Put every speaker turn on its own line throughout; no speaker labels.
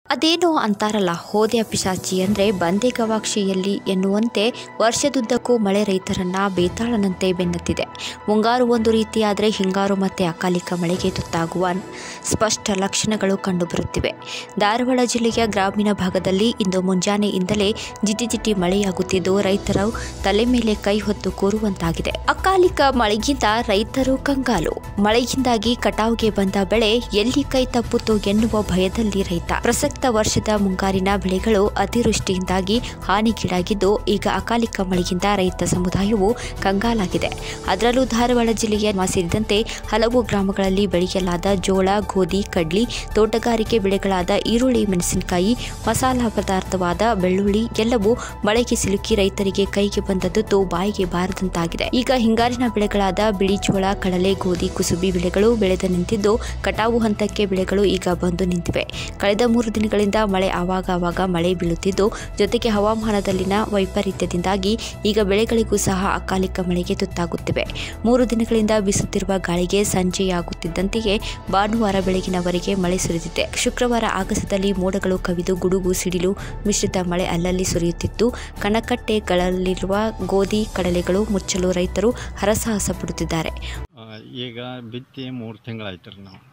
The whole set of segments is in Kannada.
ಅದೇನೋ ಅಂತಾರಲ್ಲ ಹೋದೆ ಪಿಶಾಚಿ ಅಂದರೆ ಬಂದೆ ಗವಾಕ್ಷಿಯಲ್ಲಿ ಎನ್ನುವಂತೆ ವರ್ಷದುದ್ದಕ್ಕೂ ಮಳೆ ರೈತರನ್ನ ಬೇತಾಳನಂತೆ ಬೆನ್ನತ್ತಿದೆ ಮುಂಗಾರು ಒಂದು ರೀತಿಯಾದರೆ ಹಿಂಗಾರು ಮತ್ತೆ ಅಕಾಲಿಕ ಮಳೆಗೆ ತುತ್ತಾಗುವ ಸ್ಪಷ್ಟ ಲಕ್ಷಣಗಳು ಕಂಡುಬರುತ್ತಿವೆ ಧಾರವಾಡ ಜಿಲ್ಲೆಯ ಗ್ರಾಮೀಣ ಭಾಗದಲ್ಲಿ ಇಂದು ಮುಂಜಾನೆಯಿಂದಲೇ ಜಿಟಿ ಜಿಟಿ ಮಳೆಯಾಗುತ್ತಿದ್ದು ರೈತರು ತಲೆ ಮೇಲೆ ಕೈ ಹೊತ್ತು ಕೂರುವಂತಾಗಿದೆ ಅಕಾಲಿಕ ಮಳೆಗಿಂತ ರೈತರು ಕಂಗಾಲು ಮಳೆಯಿಂದಾಗಿ ಕಟಾವ್ಗೆ ಬಂದ ಬೆಳೆ ಎಲ್ಲಿ ಕೈ ತಪ್ಪುತ್ತೋ ಎನ್ನುವ ಭಯದಲ್ಲಿ ರೈತ ಪ್ರಸಕ್ತ ವರ್ಷದ ಮುಂಗಾರಿನ ಬೆಳೆಗಳು ಅತಿವೃಷ್ಟಿಯಿಂದಾಗಿ ಹಾನಿಗೀಡಾಗಿದ್ದು ಈಗ ಅಕಾಲಿಕ ಮಳೆಯಿಂದ ರೈತ ಸಮುದಾಯವು ಕಂಗಾಲಾಗಿದೆ ಅದರಲ್ಲೂ ಧಾರವಾಡ ಜಿಲ್ಲೆಯ ಸೇರಿದಂತೆ ಹಲವು ಗ್ರಾಮಗಳಲ್ಲಿ ಬೆಳೆಯಲಾದ ಜೋಳ ಗೋಧಿ ಕಡ್ಲಿ ತೋಟಗಾರಿಕೆ ಬೆಳೆಗಳಾದ ಈರುಳ್ಳಿ ಮೆಣಸಿನಕಾಯಿ ಮಸಾಲಾ ಪದಾರ್ಥವಾದ ಬೆಳ್ಳುಳ್ಳಿ ಎಲ್ಲವೂ ಮಳೆಗೆ ಸಿಲುಕಿ ರೈತರಿಗೆ ಕೈಗೆ ಬಂದದ್ದು ಬಾಯಿಗೆ ಬಾರದಂತಾಗಿದೆ ಈಗ ಹಿಂಗಾರಿನ ಬೆಳೆಗಳಾದ ಬಿಳಿ ಜೋಳ ಕಡಲೆ ಗೋಧಿ ಕುಸುಬಿ ಬೆಳೆಗಳು ಬೆಳೆದು ನಿಂತಿದ್ದು ಕಟಾವು ಹಂತಕ್ಕೆ ಬೆಳೆಗಳು ಈಗ ಬಂದು ನಿಂತಿವೆ ಕಳೆದ ಮೂರು ದಿನಗಳಿಂದ ಮಳೆ ಆವಾಗ ಆವಾಗ ಮಳೆ ಬೀಳುತ್ತಿದ್ದು ಜೊತೆಗೆ ಹವಾಮಾನದಲ್ಲಿನ ವೈಪರೀತ್ಯದಿಂದಾಗಿ ಈಗ ಬೆಳೆಗಳಿಗೂ ಸಹ ಅಕಾಲಿಕ ಮಳೆಗೆ ತುತ್ತಾಗುತ್ತಿವೆ ಮೂರು ದಿನಗಳಿಂದ ಬೀಸುತ್ತಿರುವ ಗಾಳಿಗೆ ಸಂಜೆಯಾಗುತ್ತಿದ್ದಂತೆಯೇ ಭಾನುವಾರ ಬೆಳಗಿನವರೆಗೆ ಮಳೆ ಸುರಿದಿದೆ ಶುಕ್ರವಾರ ಆಗಸದಲ್ಲಿ ಮೋಡಗಳು ಕವಿದು ಗುಡುಗು ಸಿಡಿಲು ಮಿಶ್ರಿತ ಮಳೆ ಅಲ್ಲಲ್ಲಿ ಸುರಿಯುತ್ತಿದ್ದು ಕಣಕಟ್ಟೆಗಳಲ್ಲಿರುವ ಗೋಧಿ ಕಡಲೆಗಳು ಮುಚ್ಚಲು ರೈತರು ಹರಸಾಹಸ ಪಡುತ್ತಿದ್ದಾರೆ
ಆ, ಈಗ ಬಿತ್ತಿ ಮೂರು ತಿಂಗಳಾಯ್ತು ರೀ ನಾವು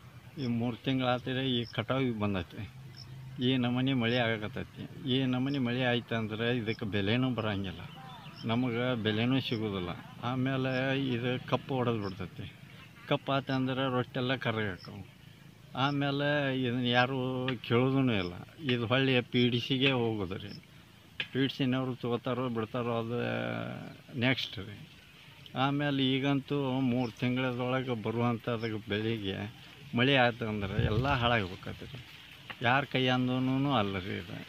ಈ ಮೂರು ತಿಂಗಳಾದ್ರೆ ಈ ಕಟಾವಿಗೆ ಬಂದೈತಿ ಈ ನಮೂನಿ ಮಳೆ ಆಗಕತ್ತೈತಿ ಈ ನಮೂನಿ ಮಳೆ ಆಯ್ತು ಅಂದ್ರೆ ಇದಕ್ಕೆ ಬೆಲೆನೂ ಬರೋಂಗಿಲ್ಲ ನಮಗೆ ಬೆಲೆನೂ ಸಿಗೋದಿಲ್ಲ ಆಮೇಲೆ ಇದು ಕಪ್ಪು ಹೊಡೆದು ಬಿಡ್ತೈತಿ ಕಪ್ಪು ಆತಂದ್ರೆ ರೊಟ್ಟೆಲ್ಲ ಕರಗಾಕವು ಆಮೇಲೆ ಇದನ್ನು ಯಾರೂ ಕೇಳೋದೂ ಇಲ್ಲ ಇದು ಹೊಳ್ಳಿ ಪಿ ಡಿ ಸಿಗೆ ಹೋಗೋದು ರೀ ಪಿ ಡಿ ಸಿನವ್ರು ತೊಗೋತಾರೋ ಬಿಡ್ತಾರೋ ಅದು ನೆಕ್ಸ್ಟ್ ರೀ ಆಮೇಲೆ ಈಗಂತೂ ಮೂರು ತಿಂಗಳದೊಳಗೆ ಬರುವಂಥದ್ದು ಬೆಳೆಗೆ ಮಳೆ ಆಯ್ತು ಅಂದ್ರೆ ಎಲ್ಲ ಹಾಳಾಗ್ಬೇಕತ್ತೆ ರೀ ಯಾರ ಕೈ ಅಂದೂ ಅಲ್ಲ ರೀ ಇದು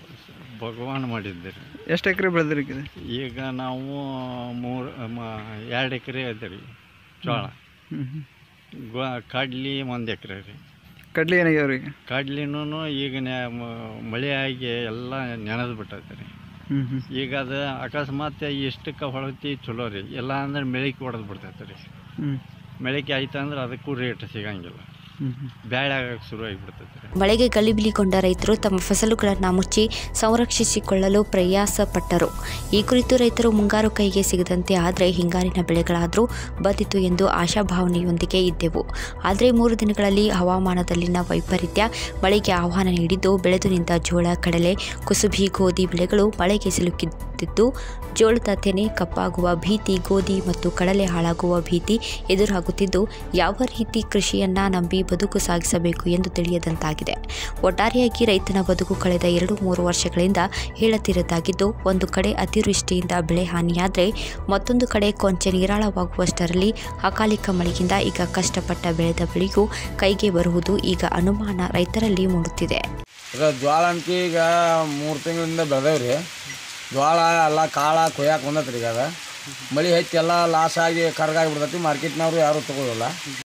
ಭಗವಾನ್ ಮಾಡಿದ್ದೆ ರೀ
ಎಷ್ಟು ಎಕರೆ ಬೆಳೆದಿರಿಕಿದೆ
ಈಗ ನಾವು ಮೂರು ಎರಡು ಎಕರೆ ಐತೆ ರೀ ಜೋಳ
ಹ್ಞೂ ಹ್ಞೂ
ಗೋ ಕಡ್ಲಿ ಒಂದು ಎಕರೆ ರೀ
ಕಡ್ಲಿ ಏನಾಗ್ಯಾವ ರೀ
ಕಡ್ಲಿನೂ ಈಗ ನೆ- ಮ- ಮಳೆ ಆಗಿ ಎಲ್ಲ ನೆನೆದು ಬಿಟ್ಟೈತೆ ರೀ
ಹ್ಞೂ ಹ್ಞೂ
ಈಗ ಅದು ಅಕಸ್ಮಾತ್ ಇಷ್ಟಕ್ಕೆ ಹೊಳತಿ ಚಲೋ ರೀ ಇಲ್ಲ ಅಂದ್ರೆ ಮೆಳಿಕೆ ಹೊಡೆದು ಬಿಡ್ತೈತೆ ರೀ
ಹ್ಞೂ
ಮೆಳಿಕೆ ಆಯ್ತು ಅಂದ್ರೆ ಅದಕ್ಕೂ ರೇಟ್ ಸಿಗಂಗಿಲ್ಲ
ಹ್ಞೂ ಹ್ಞೂ
ಬ್ಯಾಳೆ ಆಗಕ್ಕೆ ಶುರು ಆಗಿಬಿಡ್ತೈತೆ ರೀ
ಮಳೆಗೆ ಗಲಿಬಿಲಿಗೊಂಡ ರೈತರು ತಮ್ಮ ಫಸಲುಗಳನ್ನು ಮುಚ್ಚಿ ಸಂರಕ್ಷಿಸಿಕೊಳ್ಳಲು ಪ್ರಯಾಸ ಪಟ್ಟರು ಈ ಕುರಿತು ರೈತರು ಮುಂಗಾರು ಕೈಗೆ ಸಿಗದಂತೆ ಆದರೆ ಹಿಂಗಾರಿನ ಬೆಳೆಗಳಾದರೂ ಬಂದಿತು ಎಂದು ಆಶಾಭಾವನೆಯೊಂದಿಗೆ ಇದ್ದೆವು ಆದರೆ ಮೂರು ದಿನಗಳಲ್ಲಿ ಹವಾಮಾನದಲ್ಲಿನ ವೈಪರೀತ್ಯ ಮಳೆಗೆ ಆಹ್ವಾನ ನೀಡಿದ್ದು ಬೆಳೆದು ನಿಂತ ಜೋಳ ಕಡಲೆ ಕುಸುಬಿ ಗೋಧಿ ಬೆಳೆಗಳು ಮಳೆಗೆ ಸಿಲುಕಿದ್ದು ಜೋಳದ ತೆನೆ ಕಪ್ಪಾಗುವ ಭೀತಿ ಗೋಧಿ ಮತ್ತು ಕಡಲೆ ಹಾಳಾಗುವ ಭೀತಿ ಎದುರಾಗುತ್ತಿದ್ದು ಯಾವ ರೀತಿ ಕೃಷಿಯನ್ನ ನಂಬಿ ಬದುಕು ಸಾಗಿಸಬೇಕು ಎಂದು ತಿಳಿಯದಂತಾಗಿದೆ ಒಟ್ಟಾರೆಯಾಗಿ ರೈತನ ಬದುಕು ಕಳೆದ ಎರಡು ಮೂರು ವರ್ಷಗಳಿಂದ ಹೇಳತಿರದಾಗಿದ್ದು ಒಂದು ಕಡೆ ಅತಿವೃಷ್ಟಿಯಿಂದ ಬೆಳೆ ಹಾನಿಯಾದರೆ ಮತ್ತೊಂದು ಕಡೆ ಕೊಂಚ ನಿರಾಳವಾಗುವಷ್ಟರಲ್ಲಿ ಅಕಾಲಿಕ ಮಳೆಯಿಂದ ಈಗ ಕಷ್ಟಪಟ್ಟ ಬೆಳೆದ ಬೆಳೆಗೂ ಕೈಗೆ ಬರುವುದು ಈಗ ಅನುಮಾನ ರೈತರಲ್ಲಿ ಮೂಡುತ್ತಿದೆ
ಈಗ ಜ್ವಾಳ ಅಂತ ಈಗ ಮೂರು ತಿಂಗಳಿಂದ ಬೆಳೆದೇವೆ ರೀ ಜ್ವಾಳ ಎಲ್ಲ ಕಾಳ ಕೊಯ್ಯಾಕೆ ಬಂದೈತೆ ರೀ ಈಗ ಅದು ಮಳೆ ಹೆಚ್ಚಿ ಎಲ್ಲ ಲಾಸ್ ಆಗಿ ಕರ್ಗಾಗಿ ಬಿಡ್ತೈತಿ ಮಾರ್ಕೆಟ್ನವರು ಯಾರೂ ತೊಗೊಳಲ್ಲ